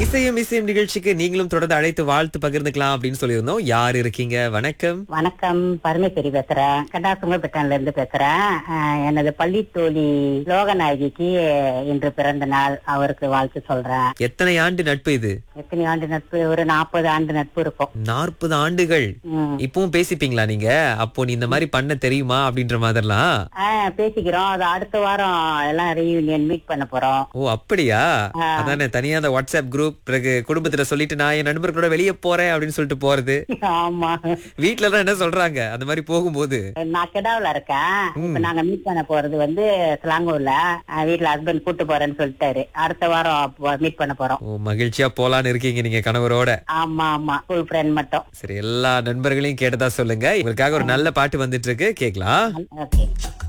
இசையும் இசையும் நிகழ்ச்சிக்கு நீங்களும் தொடர்ந்து அழைத்து வாழ்த்து பகிர்ந்துக்கலாம் அப்படின்னு சொல்லியிருந்தோம் யார் இருக்கீங்க வணக்கம் வணக்கம் பரமேஸ்வரி பேசுறேன் கண்டாசுங்கப்பட்டன்ல இருந்து பேசுறேன் அஹ், எனது பள்ளி தோழி லோகநாயகிக்கு இன்று பிறந்த நாள் அவருக்கு வாழ்த்து சொல்றேன் எத்தனை ஆண்டு நட்பு இது எத்தனை ஆண்டு நட்பு ஒரு நாற்பது ஆண்டு நட்பு இருக்கும் நாற்பது ஆண்டுகள் ம். இப்பவும் பேசிப்பீங்களா நீங்க அப்போ நீ இந்த மாதிரி பண்ண தெரியுமா அப்படின்ற மாதிரிலாம் அஹ், பேசிக்கிறோம் அது அடுத்த வாரம் எல்லாம் ரீயூனியன் மீட் பண்ண போறோம் ஓ அப்படியா அதானே தனியா அந்த வாட்ஸ்அப் குரூப் பிறகு குடும்பத்துல சொல்லிட்டு நான் என் நண்பர்களோட வெளியே போறேன் அப்படின்னு சொல்லிட்டு போறது ஆமா வீட்டுல தான் என்ன சொல்றாங்க அந்த மாதிரி போகும்போது நான் கெடாவுல இருக்கேன் இப்ப நாங்க மீட் பண்ண போறது வந்து சிலாங்கூர்ல அஹ், வீட்டுல ஹஸ்பண்ட் கூட்டு போறேன்னு சொல்லிட்டாரு அடுத்த வாரம் மீட் பண்ண போறோம் ஓ மகிழ்ச்சியா போலான்னு இருக்கீங்க நீங்க கணவரோட ஆமா ஆமா ஸ்கூல் ஃப்ரெண்ட் மட்டும் சரி எல்லா நண்பர்களையும் கேட்டதா சொல்லுங்க உங்களுக்காக ஒரு நல்ல பாட்டு வந்துட்டு இருக்கு கேக்கலாம் ஓகே